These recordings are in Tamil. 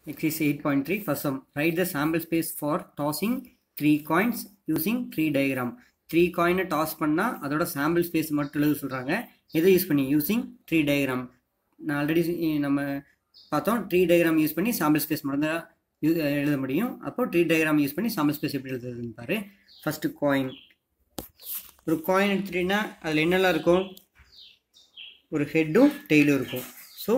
Exercise 8.3 First sum. Write the sample space for tossing three coins using tree diagram. Three காயினை டாஸ் பண்ணால் அதோட சாம்பிள் ஸ்பேஸ் மட்டும் எழுத சொல்கிறாங்க எதை யூஸ் பண்ணி யூஸிங் த்ரீ டயக்ராம் நான் ஆல்ரெடி நம்ம பார்த்தோம் ட்ரீ டயக்ராம் யூஸ் பண்ணி சாம்பிள் ஸ்பேஸ் மட்டும் தான் யூ- எழுத முடியும் அப்போ ட்ரீ டயக்ராம் யூஸ் பண்ணி சாம்பிள் ஸ்பேஸ் எப்படி எழுதுறதுன்னு பாரு ஃபஸ்ட்டு காயின் ஒரு காயின் எடுத்துட்டீங்கன்னா அதில் என்னெல்லாம் இருக்கும் ஒரு ஹெட்டும் டெய்லும் இருக்கும் ஸோ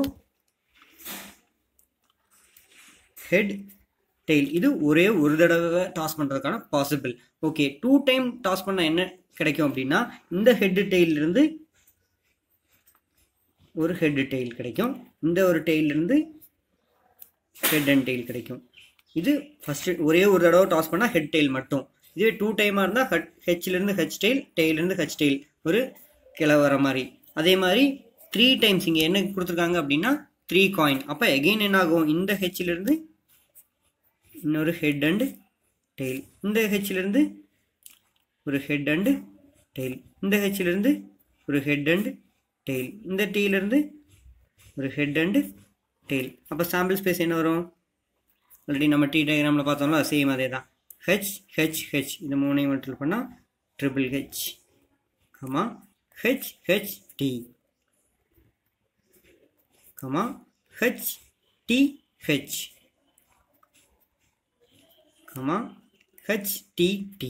ஹெட் டெய்ல் இது ஒரே ஒரு தடவை டாஸ் பண்ணுறதுக்கான possible okay two time toss பண்ண என்ன கிடைக்கும் அப்படின்னா இந்த ஹெட் இருந்து ஒரு ஹெட் டெய்ல் கிடைக்கும் இந்த ஒரு tail இருந்து ஹெட் அண்ட் டெய்ல் கிடைக்கும் இது ஃபஸ்ட்டு ஒரே ஒரு தடவை டாஸ் பண்ணால் ஹெட் டெய்ல் மட்டும் இதுவே டூ டைமாக இருந்தால் ஹெட் ஹெச்லேருந்து ஹெச் டெய்ல் டெய்லேருந்து ஹெச் டெய்ல் ஒரு கிளை வர மாதிரி அதே மாதிரி த்ரீ டைம்ஸ் இங்கே என்ன கொடுத்துருக்காங்க அப்படின்னா த்ரீ காயின் அப்போ எகெயின் என்ன ஆகும் இந்த ஹெச்லேருந்து இன்னொரு ஹெட் அண்ட் டெய்ல் இந்த ஹெச்லேருந்து ஒரு ஹெட் அண்ட் டெய்ல் இந்த ஹெச்லேருந்து ஒரு ஹெட் அண்ட் டெய்ல் இந்த டீலேருந்து ஒரு ஹெட் அண்ட் டெய்ல் அப்போ சாம்பிள் ஸ்பேஸ் என்ன வரும் ஆல்ரெடி நம்ம டி டயக்ராமில் பார்த்தோம்ல சேம் அதே தான் ஹெச் ஹெச் ஹெச் இந்த மூணையும் மட்டும் பண்ணால் triple H comma H H T comma H T H comma H T T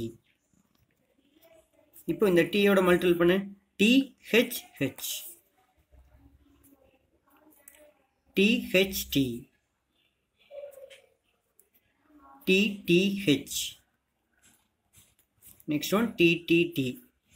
இப்போ இந்த டீயோட மல்டிபிள் பண்ணு T H H T H T T T H next one T T T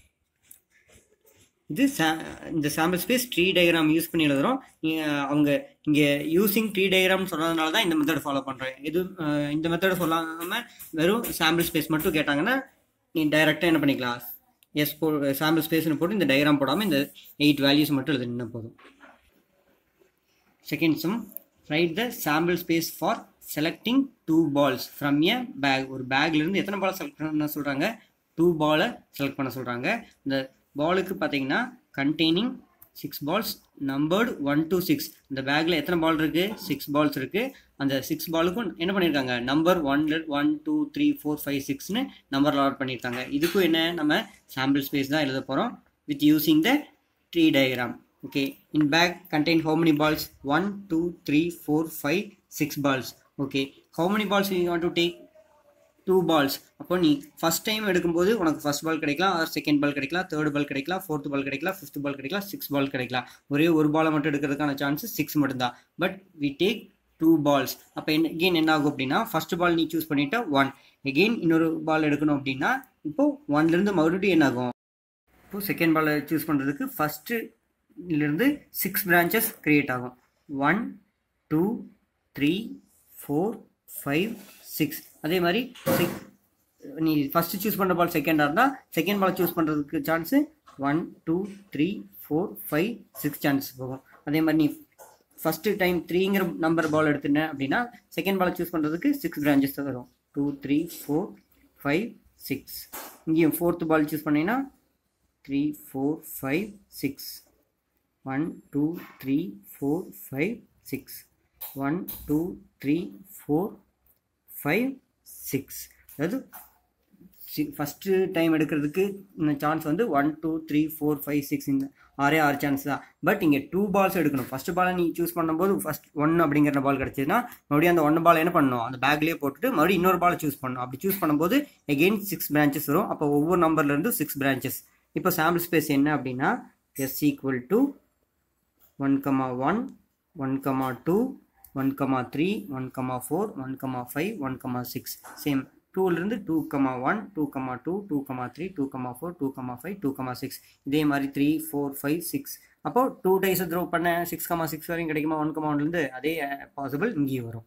இது sa- இந்த sample space tree diagram use பண்ணி எழுதுறோம் நீங்க- அவங்க இங்கே யூசிங் ட்ரீ டயக்ராம் சொன்னதுனால தான் இந்த மெத்தட் ஃபாலோ பண்ணுறேன் இது அஹ், இந்த மெத்தட் சொல்லாமல் வெறும் சாம்பிள் ஸ்பேஸ் மட்டும் கேட்டாங்கன்னா நீ டைரெக்டாக என்ன பண்ணிக்கலாம் எஸ் போ சாம்பிள் ஸ்பேஸ்னு போட்டு இந்த டயக்ராம் போடாமல் இந்த எயிட் வேல்யூஸ் மட்டும் எழுதுனா போதும் second sum right the sample space for selecting two balls from a bag ஒரு பேக்லேருந்து எத்தனை பால் செலக்ட் பண்ண சொல்கிறாங்க டூ பாலை செலக்ட் பண்ண சொல்கிறாங்க இந்த பாலுக்கு பார்த்தீங்கன்னா containing six balls numbered one to six இந்த பேக்கில் எத்தனை பால் இருக்குது சிக்ஸ் பால்ஸ் இருக்குது அந்த சிக்ஸ் பாலுக்கும் என்ன பண்ணியிருக்காங்க நம்பர் ஒன்ல one two three four five சிக்ஸ்னு நம்பர் லாட் பண்ணியிருக்காங்க இதுக்கும் என்ன நம்ம சாம்பிள் ஸ்பேஸ் தான் எழுத போகிறோம் with using the tree diagram okay in bag contain how many balls One, two, three, four, five, six balls okay how many balls you want to take two balls அப்போ நீ ஃபஸ்ட் டைம் எடுக்கும்போது உனக்கு ஃபர்ஸ்ட் பால் கிடைக்கலாம் ஆர் செகண்ட் பால் கிடைக்கலாம் தேர்ட் பால் கிடைக்கலாம் ஃபோர்த் பால் கிடைக்கலாம் ஃபிஃப்த் பால் கிடைக்கலாம் சிக்ஸ் பால் கிடைக்கலாம் ஒரே ஒரு பாலை மட்டும் எடுக்கிறதுக்கான சான்சஸ் சிக்ஸ் மட்டும்தான் but we take two balls அப்போ என்ன எகெயின் என்ன ஆகும் அப்படின்னா ஃபர்ஸ்ட் பால் நீ சூஸ் பண்ணிட்டா ஒன் எகெயின் இன்னொரு பால் எடுக்கணும் அப்படின்னா இப்போ ஒன்லேருந்து மறுபடியும் என்ன ஆகும் இப்போ செகண்ட் பாலை சூஸ் பண்ணுறதுக்கு ஃபஸ்ட்டுலேருந்து சிக்ஸ் பிரான்ச்சஸ் க்ரியேட் ஆகும் one two three four five six அதே மாதிரி சிக்ஸ் நீ ஃபஸ்ட்டு சூஸ் பண்ணுற பால் செகண்டாக இருந்தால் செகண்ட் பால் சூஸ் பண்ணுறதுக்கு chance one two three four five six chance போகும் அதே மாதிரி நீ ஃபஸ்ட்டு டைம் த்ரீங்கிற நம்பர் பால் எடுத்துட்டேன் அப்படின்னா செகண்ட் பால் சூஸ் பண்ணுறதுக்கு சிக்ஸ் பிரான்ச்சஸ் தான் வரும் two three four five six இங்கேயும் ஃபோர்த்து பால் சூஸ் பண்ணீங்கன்னா three four five six one two three four five six one two three four five six அதாவது ஃபஸ்ட்டு டைம் எடுக்கிறதுக்கு சான்ஸ் வந்து one two three four five six இந்த ஆறே ஆறு சான்ஸ் தான் பட் இங்கே டூ பால்ஸ் எடுக்கணும் ஃபஸ்ட்டு பாலை நீ சூஸ் பண்ணும்போது ஃபஸ்ட் ஒன் அப்படிங்கிற பால் கிடச்சதுன்னா மறுபடியும் அந்த ஒன் பால் என்ன பண்ணணும் அந்த பேக்லேயே போட்டுட்டு மறுபடியும் இன்னொரு பாலை சூஸ் பண்ணணும் அப்படி சூஸ் பண்ணும்போது எகெயின் சிக்ஸ் பிரான்ச்சஸ் வரும் அப்போ ஒவ்வொரு நம்பர்லேருந்து சிக்ஸ் பிரான்ச்சஸ் இப்போ சாம்பிள் ஸ்பேஸ் என்ன அப்படின்னா S equal to one comma one one comma two one comma three one comma four one comma five one comma six same டூலேருந்து two comma one two comma two two comma three two comma four two comma five two comma six இதே மாதிரி த்ரீ ஃபோர் ஃபைவ் சிக்ஸ் அப்போ டூ டைஸ் த்ரோ பண்ண சிக்ஸ் கமா சிக்ஸ் வரையும் கிடைக்குமா ஒன் கமா ஒன்லேருந்து அதே பாசிபிள் இங்கேயும் வரும்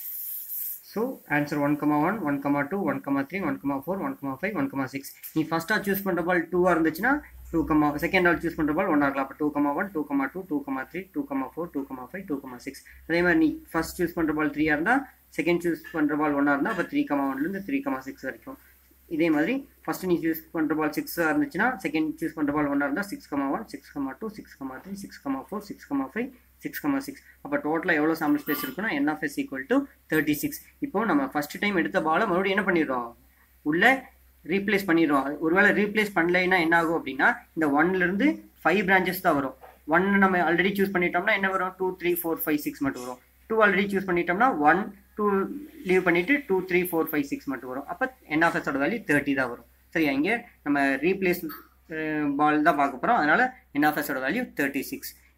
so answer one comma one one comma two one comma three one comma four one comma five one comma six நீ ஃபஸ்ட்டாக சூஸ் பண்ணுற பால் டூவாக இருந்துச்சுன்னா டூ கமா செகண்ட் ஆல் சூஸ் பண்ணுற பால் ஒன் இருக்கலாம் அப்போ two comma one two comma two two comma three two comma four two comma five two comma six அதே மாதிரி நீ ஃபஸ்ட் சூஸ் பண்ணுற பால் த்ரீயாக இருந்தால் செகண்ட் சூஸ் பண்ணுற பால் ஒன்னாக இருந்தால் அப்போ த்ரீ கமா ஒன்லேருந்து த்ரீ கமா சிக்ஸ் வரைக்கும் இதே மாதிரி ஃபஸ்ட்டு நீ சூஸ் பண்ணுற பால் சிக்ஸாக இருந்துச்சுன்னா செகண்ட் சூஸ் பண்ணுற பால் ஒன்னாக இருந்தால் six comma one six comma two six comma three six comma four six comma five six comma six அப்போ டோட்டலாக எவ்வளோ சாம்பிள் ஸ்பேஸ் இருக்குன்னா N of S equal to thirty six இப்போ நம்ம ஃபர்ஸ்ட் டைம் எடுத்த பாலை மறுபடியும் என்ன பண்ணிடுறோம் உள்ள ரீப்ளேஸ் பண்ணிடுறோம் ஒருவேளை ரீப்ளேஸ் பண்ணலைன்னா என்ன ஆகும் அப்படின்னா இந்த ஒன்லேருந்து ஃபைவ் பிரான்ச்சஸ் தான் வரும் ஒன் நம்ம ஆல்ரெடி சூஸ் பண்ணிட்டோம்னா என்ன வரும் two three four five six மட்டும் வரும் டூ ஆல்ரெடி சூஸ் பண்ணிட்டோம்னா ஒன் டூ லீவ் பண்ணிட்டு two three four five six மட்டும் வரும் அப்போ என் ஆஃப் எஸோட வேல்யூ தேர்ட்டி தான் வரும் சரியா இங்கே நம்ம ரீப்ளேஸ் பால் தான் பார்க்க போகிறோம் அதனால என் ஆஃப் எஸோட வேல்யூ தேர்ட்டி சிக்ஸ்